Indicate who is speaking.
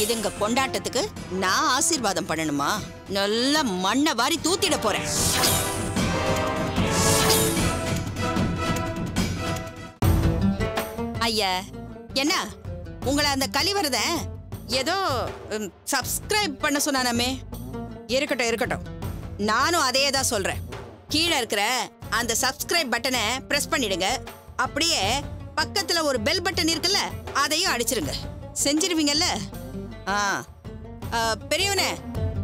Speaker 1: இதுங்க கொண்டாட்டத்துக்கு நான் ஆசீர்வாதம் பண்ணணுமா நல்ல மண்ணை வாரி தூத்திட போறேன் ஐயா என்ன உங்களை அந்த கலிவரத ஏதோ சப்ஸ்கிரைப் பண்ண சொன்னானாமே இருக்கட்டும் இருக்கட்டும் நானும் அதே தான் சொல்றேன் கீழே இருக்கிற அந்த சப்ஸ்கிரைப் பட்டனை பிரஸ் பண்ணிடுங்க அப்படியே பக்கத்துல ஒரு பெல் பட்டன் இருக்குல்ல அதையும் அடிச்சிருங்க செஞ்சிருவீங்கல்ல ஆ ஆ, பெரியவனே